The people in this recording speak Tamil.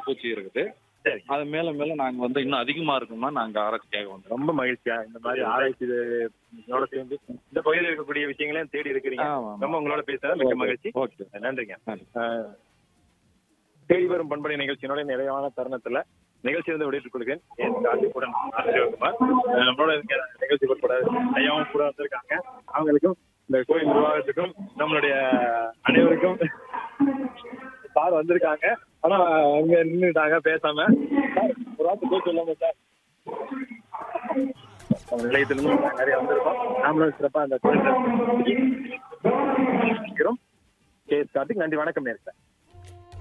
பூச்சி இருக்குது சரி அது மேல மேல நாங்க வந்து இன்னும் அதிகமா இருக்கும்னா நாங்க ஆராய்ச்சிக்காக வந்தோம் ரொம்ப மகிழ்ச்சியா இந்த மாதிரி ஆராய்ச்சி இது உங்களோட சேர்ந்து இந்த பகுதியில் இருக்கக்கூடிய விஷயங்களையும் தேடி இருக்கிறீங்க ஆமா, ஆமா. ரொம்ப உங்களோட பேசுறது மிக்க மகிழ்ச்சி ஓகே நன்றிங்க நன்றி. ஆஹ், தேடி வரும் பண்படை நிகழ்ச்சியினோட நிறைவான தருணத்துல நிகழ்ச்சி வந்து விடைத்துக் கொள்கிறேன் என் காந்திபுடன் சிவகுமார் ஆஹ், நம்மளோட இருக்க நிகழ்ச்சி பொறுப்பட ஐயாவும் கூட வந்திருக்காங்க அவங்களுக்கும் இந்த கோயில் நிர்வாகத்துக்கும் நம்மளுடைய அனைவருக்கும் சார் வந்திருக்காங்க ஆனா அங்க நின்றுட்டாங்க பேசாம சார், ஒரு வார்த்தை பேச சொல்லாம சார் நம்ம நிலையத்திலிருந்து நாங்க நிறைய வந்திருக்கோம் நாமளும் சிறப்பா அந்த கோயில் கே எஸ் கார்த்திக் நன்றி வணக்கம் நேர்த்த